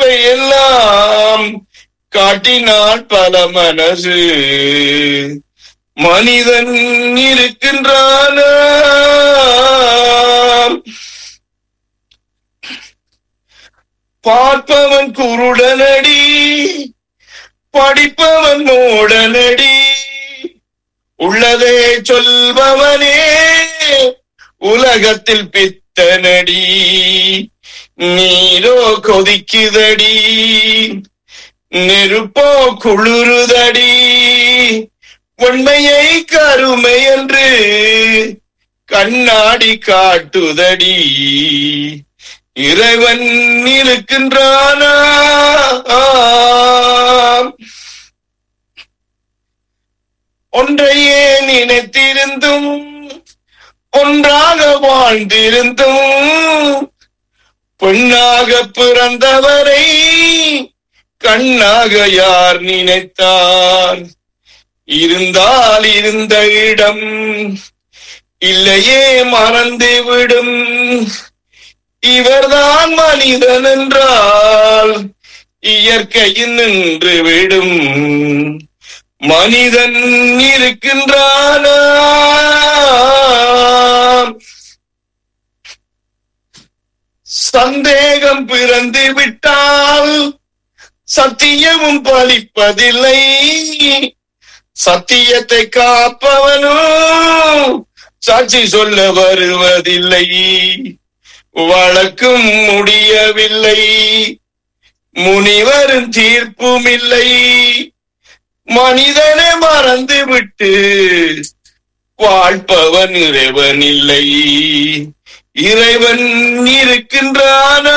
எல்லாம் காட்டினான் பல மனசு மனிதன் இருக்கின்றானா பார்ப்பவன் குருடனடி படிப்பவன் மூடனடி உள்ளதே சொல்பவனே உலகத்தில் பித்தனடி நீரோ கொதிக்குதடி நெருப்போ குளிருதடி உண்மையை கருமை என்று கண்ணாடி காட்டுதடி இறைவன் இருக்கின்றானா ஒன்றையே நினைத்திருந்தும் ஒன்றாக வாழ்ந்திருந்தும் பெண்ணாக பிறந்தவரை கண்ணாக யார் நினைத்தார் இருந்தால் இருந்த இடம் இல்லையே மறந்துவிடும் இவர்தான் மனிதன் என்றால் இயற்கையில் நின்று விடும் மனிதன் இருக்கின்றானா சந்தேகம் பிறந்து விட்டால் சத்தியமும் பலிப்பதில்லை சத்தியத்தை காப்பவனும் சாட்சி சொல்ல வருவதில்லை வழக்கும் முடியவில்லை முனிவரும் தீர்ப்பும் இல்லை மனிதனை மறந்து விட்டு வாழ்ப்பவன் இறைவன் இல்லை இறைவன் இருக்கின்றானா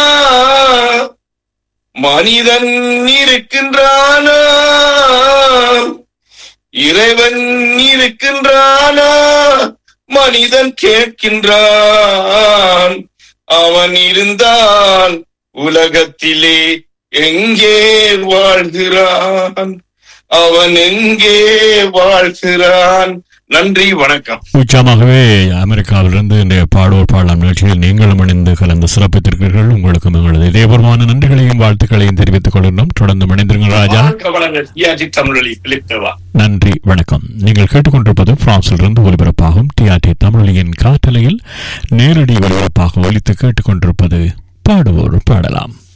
மனிதன் இருக்கின்றானா இறைவன் இருக்கின்றானா மனிதன் கேட்கின்றான் அவன் இருந்தால் உலகத்திலே எங்கே வாழ்கிறான் அவன் எங்கே வாழ்கிறான் நன்றி வணக்கம் உச்சமாகவே அமெரிக்காவிலிருந்து இன்றைய பாடோர் பாடலாம் நிகழ்ச்சியில் நீங்களும் இணைந்து கலந்து சிறப்பித்திருக்கிறீர்கள் உங்களுக்கும் எங்களது இதயபூர்வமான நன்றிகளையும் வாழ்த்துக்களையும் தெரிவித்துக் கொள்கின்றோம் தொடர்ந்து இணைந்திருங்கள் ராஜா வாழ்க வளங்கள் டிஆர்டி தமிழொலி பிலிப்தவா நன்றி வணக்கம் நீங்கள் கேட்டுக்கொண்டிருப்பது பிரான்சிலிருந்து ஒலிபரப்பாகும் டிஆர்டி தமிழொலியின் காட்டலையில் நேரடி ஒலிபரப்பாக ஒலித்து கேட்டுக்கொண்டிருப்பது பாடுவோர் பாடலாம்